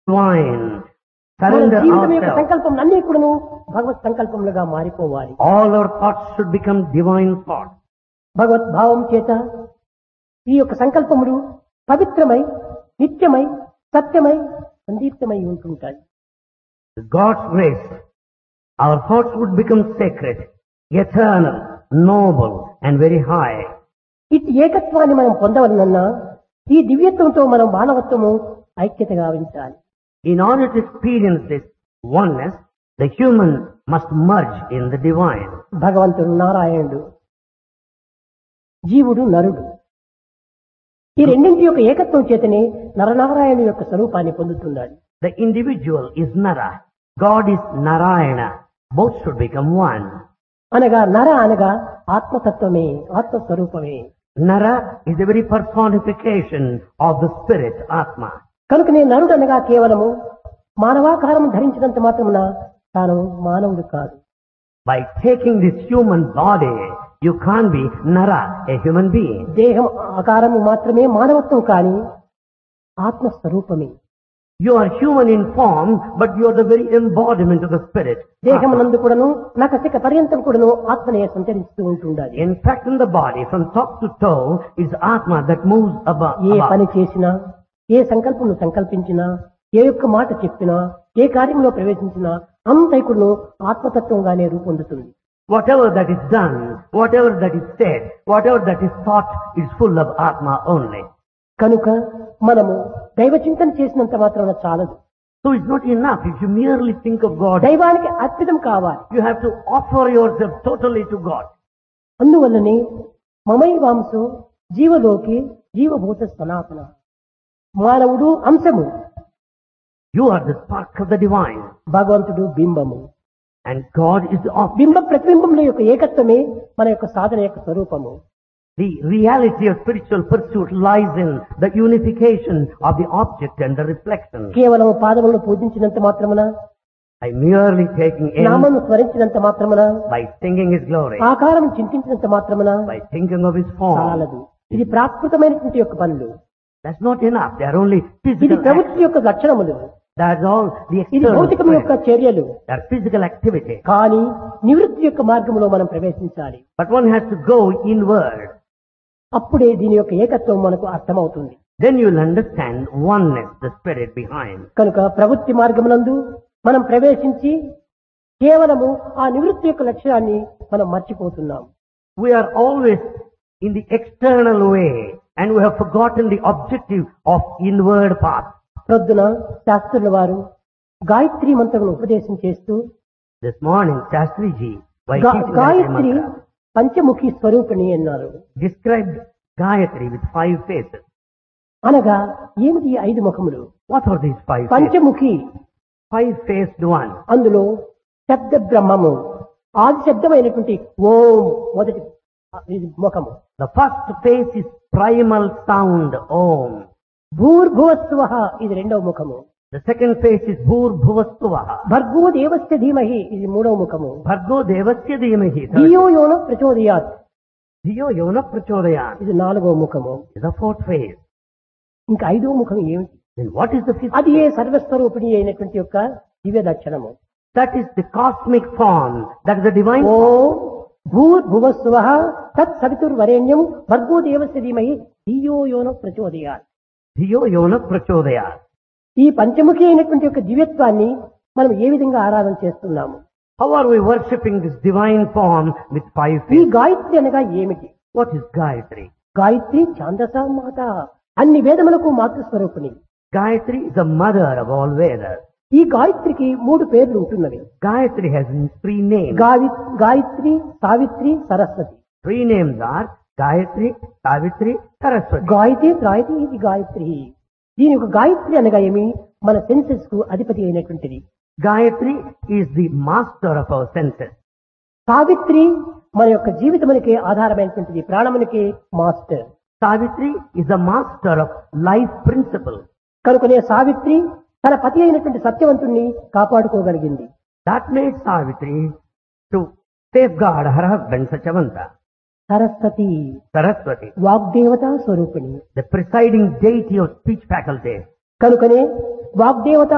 divine. మన Surrender జీవితం యొక్క ourselves. సంకల్పం అన్ని కూడాను భగవత్ సంకల్పములుగా మారిపోవాలి All our thoughts should become divine thoughts. భగవత్ భావం చేత ఈ యొక్క సంకల్పములు పవిత్రమై నిత్యమై సత్యమై సందీప్తమై ఉంటుంటాయి With God's grace, our thoughts would become sacred, eternal, noble, and very high. ఇటు ఏకత్వాన్ని మనం పొందవలనన్నా ఈ దివ్యత్వంతో మనం మానవత్వము ఐక్యత గావించాలి In order to experience this oneness, the human must merge in the divine. భగవంతుడు నారాయణుడు జీవుడు నరుడు ఈ రెండింటి యొక్క ఏకత్వం చేతనే నరనారాయణుడు యొక్క స్వరూపాన్ని పొందుతున్నాడు The individual is Nara. God is Narayana. Both should become one. అనగా నర అనగా ఆత్మతత్వమే ఆత్మస్వరూపమే Nara is the very personification of the spirit, Atma. కనుకనే నరుడు అనగా కేవలము మానవాకారం ధరించినంత మాత్రమున తాను మానవుడు కాదు By taking this human body, you can't be Nara, a human being. దేహం ఆకారము మాత్రమే మానవత్వం కాని ఆత్మస్వరూపమే You are human in form, but you are the very embodiment of the spirit. దేహం Atma. నందు కూడాను నకసిక పర్యంతం కూడాను ఆత్మనే సంచరిస్తూ ఉంటుండాలి In fact, in the body, from top to toe, is Atma that moves above. A above. పని చేసినా ఏ సంకల్పం సంకల్పించినా ఏ యొక్క మాట చెప్పినా ఏ కార్యంలో ప్రవేశించినా అంతైకుడును ఆత్మతత్వంగానే రూపొందుతుంది Whatever that is done, whatever that is said, whatever that is thought is full of Atma only. కనుక మనము దైవ చింతన చేసినంత మాత్రాన చాలదు So it's not enough if you merely think of God. దైవానికి అర్పితం కావాలి You have to offer yourself totally to God. అందువల్లనే మమై వాంసో జీవలోకి జీవభూత సనాతన మానవుడు అంశము You are the spark of the divine. భగవంతుడు బింబము And God is the object. బింబ ప్రతిబింబముల యొక్క ఏకత్వమే మన యొక్క సాధన యొక్క స్వరూపము The reality of spiritual pursuit lies in the unification of the object and the reflection. కేవలం పాదములను పూజించినంత మాత్రమున By merely taking in, నామను స్మరించినంత మాత్రమున by singing His glory, ఆకారం చింతించినంత మాత్రమున by thinking of His form. చాలదు ఇది ప్రాకృతమైనటువంటి యొక్క పనులు That's not enough. They are only ఇది physical acts. ప్రవృత్తి యొక్క లక్షణములు That's all the ఇది external. భౌతికం యొక్క spirit. చర్యలు They are physical activity. కానీ నివృత్తి యొక్క మార్గంలో మనం ప్రవేశించాలి But one has to go inward. అప్పుడే దీని యొక్క ఏకత్వం మనకు అర్థమవుతుంది Then you'll understand oneness, the spirit behind. కనుక ప్రవృత్తి మార్గమునందు మనం ప్రవేశించి కేవలము ఆ నివృత్తి యొక్క లక్ష్యాన్ని మనం మర్చిపోతున్నాం We are always in the external way and we have forgotten the objective of inward path. ప్రొద్దున శాస్త్రుల వారు గాయత్రి మంత్రమును ఉపదేశం చేస్తూ This morning, Shastri Ji, by గా- teaching Gayatri Gayatri mantra, Panchamukhi స్వరూపిణి అన్నారు described Gayatri with five faces. అనగా ఏమిటి ఈ ఐదు ముఖములు What are these five faces? Panchamukhi Five-faced one. అందులో శబ్ద బ్రహ్మము ఆది శబ్దమైనటువంటి ఓం మొదటి ఇది ముఖము The first face is primal sound, Om. భూర్భువస్వ ఇది రెండవ ముఖము The second face is Bhur Bhuvastavaha. భర్గో దేవస్య ధీమహి ఇది మూడవ ముఖము Bhargo Devasya Dhimahi. Third, ధియో యోన ప్రచోదయాత్ Dhiyo Yona Prachodayat ఇది నాలుగవ ముఖము is the fourth face. ఇంకా ఐదవ ముఖం ఏమిటి Then what is the fifth అది ఏ face? సర్వస్వరూపిణి అయినటువంటి యొక్క దివ్య లక్షణము That is the cosmic form. That is the divine oh form. భూర్భువస్వ తత్ సవితుర్వరేణ్యం భర్గో దేవస్య ధీమహి ధియో యోన ప్రచోదయాత్ Dhiyo Yona Prachodayat. ఈ పంచముఖి అయినటువంటి యొక్క దివ్యత్వాన్ని మనం ఏ విధంగా ఆరాధన చేస్తున్నాము How are we worshipping this divine form with five ఈ faces? గాయత్రి అనగా ఏమిటి What is Gayatri? గాయత్రి ఛాందస మాత అన్ని వేదములకు మాతృస్వరూపిణి Gayatri is the mother of all Vedas. ఈ గాయత్రికి మూడు పేర్లు ఉంటున్నవి Gayatri has three names. గావి Gayatri Savitri Saraswati Three names are Gayatri, Savitri, Saraswati. Gayatri త్రాయతి ఇది గాయత్రి దీని యొక్క గాయత్రి అనగా ఏమి మన సెన్సెస్ కు అధిపతి అయినటువంటిది Gayatri is the master of our senses. Savitri మన యొక్క జీవితమునికి ఆధారమైనటువంటిది ప్రాణమునికి master Savitri is the master of life principle. కనుకనే సావిత్రి తన పతి అయినటువంటి సత్యవంతుణ్ణి కాపాడుకోగలిగింది That made Savitri to safeguard her husband Sachavanta. Saraswati Saraswati, వాగ్దేవతా స్వరూపిణి the presiding deity of speech faculty. కనుకనే వాగ్దేవత